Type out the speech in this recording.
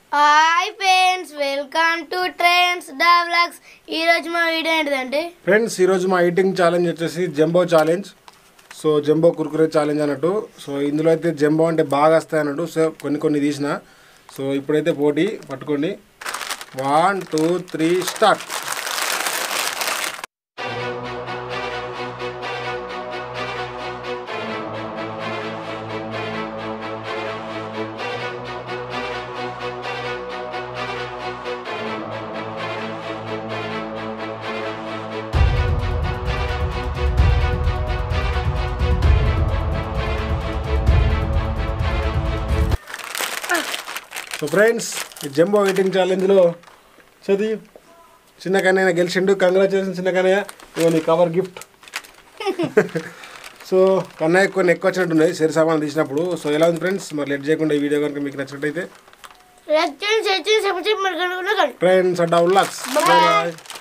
hi friends welcome to trends d vlogs ఈ రోజు మా వీడియో ఏంటిదంటే ఫ్రెండ్స్ ఈరోజు మా ఈటింగ్ ఛాలెంజ్ వచ్చేసి jumbo challenge so jumbo Kurkure challenge అన్నట్టు సో ఇందులో అయితే జంబో అంటే బాగా వస్తాయి అన్నట్టు సో కొన్ని కొన్ని తీసిన సో ఇప్పుడైతే పోటీ పట్టుకోండి one two three start so friends ఈ జంబో ఈటింగ్ ఛాలెంజ్లో చదివి చిన్న కన్నయ్య గెలిచిండు కంగ్రాచులేషన్ చిన్న కన్నయ్య ఇవ్వ నీ కవర్ గిఫ్ట్ సో కన్నయ్య కొన్ని ఎక్కువ వచ్చినట్టున్నాయి సరి సామాన్లు తీసినప్పుడు సో ఎలా ఉంది ఫ్రెండ్స్ మరి లెట్ చేయకుండా ఈ వీడియో కనుక మీకు నచ్చినట్టయితే లెక్చర్ సెక్షన్ సెక్షన్ మరి కనుక ఫ్రెండ్స్ అడ్డా ఉల్లాక్స్ బాయ్